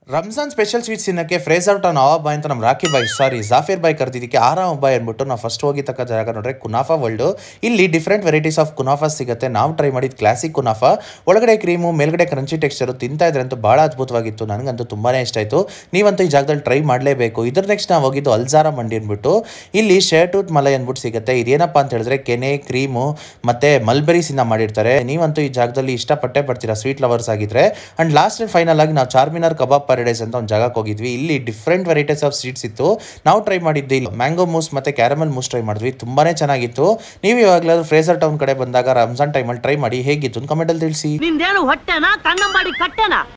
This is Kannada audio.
ರಂಜಾನ್ ಸ್ಪೆಷಲ್ ಸ್ವೀಟ್ಸ್ ತಿನ್ನಕ್ಕೆ ಫ್ರೇಸರ್ ಟೌನ್ ಅವಾಬ್ ಬಾಯ್ ಅಂತ ನಮ್ಮ ರಾಕಿ ಬಾಯ್ ಸಾರಿ ಜಾಫಿರ್ ಬಾಯ್ ಕರೆದಿದ್ದಕ್ಕೆ ಆರಾಮ್ ಬಾಯ್ ಅಂದ್ಬಿಟ್ಟು ನಾವು ಫಸ್ಟ್ ಹೋಗಿದ್ದಕ್ಕ ಜಾಗ ನೋಡ್ರೆ ಕುನಾಫಾ ವರ್ಲ್ಡ್ ಇಲ್ಲಿ ಡಿಫ್ರೆಂಟ್ ವೆರೈಟೀಸ್ ಆಫ್ ಕುನಾಫಾ ಸಿಗುತ್ತೆ ನಾವು ಟ್ರೈ ಮಾಡಿದ ಕ್ಲಾಸಿಕ್ ಕುನಾಫಾ ಒಳಗಡೆ ಕ್ರೀಮು ಮೇಲ್ಗಡೆ ಕ್ರಂಚಿ ಟೆಕ್ಸ್ಚರು ತಿಂತಾ ಇದ್ರೆ ಅಂತೂ ಭಾಳ ಅದ್ಭುತವಾಗಿತ್ತು ನನಗಂತೂ ತುಂಬಾನೇ ಇಷ್ಟ ಆಯಿತು ನೀವಂತೂ ಈ ಜಾಗದಲ್ಲಿ ಟ್ರೈ ಮಾಡಲೇಬೇಕು ಇದ್ರ ನೆಕ್ಸ್ಟ್ ನಾವು ಹೋಗಿದ್ದು ಅಲ್ಜಾರ ಮಂಡಿ ಅಂದ್ಬಿಟ್ಟು ಇಲ್ಲಿ ಶೇರ್ಟೂತ್ ಮಲೈ ಅಂದ್ಬಿಟ್ಟು ಸಿಗುತ್ತೆ ಇದೇನಪ್ಪ ಅಂತ ಹೇಳಿದ್ರೆ ಕೆನೆ ಕ್ರೀಮು ಮತ್ತೆ ಮಲ್ಬೆರೀಸಿಂದ ಮಾಡಿರ್ತಾರೆ ನೀವಂತೂ ಈ ಜಾಗದಲ್ಲಿ ಇಷ್ಟಪಟ್ಟೆ ಪಡ್ತೀರಾ ಸ್ವೀಟ್ ಲವರ್ಸ್ ಆಗಿದ್ರೆ ಅಂಡ್ ಲಾಸ್ಟ್ ಅಂಡ್ ಫೈನಲ್ ಆಗಿ ನಾವು ಚಾರ್ಮಿನಾರ್ ಕಬಾಬ್ ಪ್ಯಾರಡೈಸ್ ಅಂತ ಒಂದು ಜಾಗಕ್ಕೆ ಹೋಗಿದ್ವಿ ಇಲ್ಲಿ ಡಿಫ್ರೆಂಟ್ ವೆರೈಟೀಸ್ ಆಫ್ ಸ್ವೀಟ್ಸ್ ಇತ್ತು ನಾವು ಟ್ರೈ ಮಾಡಿದ್ದು ಇಲ್ಲಿ ಮ್ಯಾಂಗೋ ಮೂಸ್ ಮತ್ತೆ ಕ್ಯಾರಮಲ್ ಮೂಸ್ ಟ್ರೈ ಮಾಡಿದ್ವಿ ತುಂಬಾನೇ ಚೆನ್ನಾಗಿತ್ತು ನೀವು ಇವಾಗಲಾದ್ರೂ ಫ್ರೇಸರ್ ಟೌನ್ ಕಡೆ ಬಂದಾಗ ರಂಜಾನ್ ಟೈಮಲ್ಲಿ ಟ್ರೈ ಮಾಡಿ ಹೇಗಿತ್ತು ಕಮೆಂಟಲ್ಲಿ ತಿಳಿಸಿ ನಿಂದೇನು ಹೊಟ್ಟೆನಾ ಕಣ್ಣ ಮಾಡಿ ಕಟ್ಟೆನಾ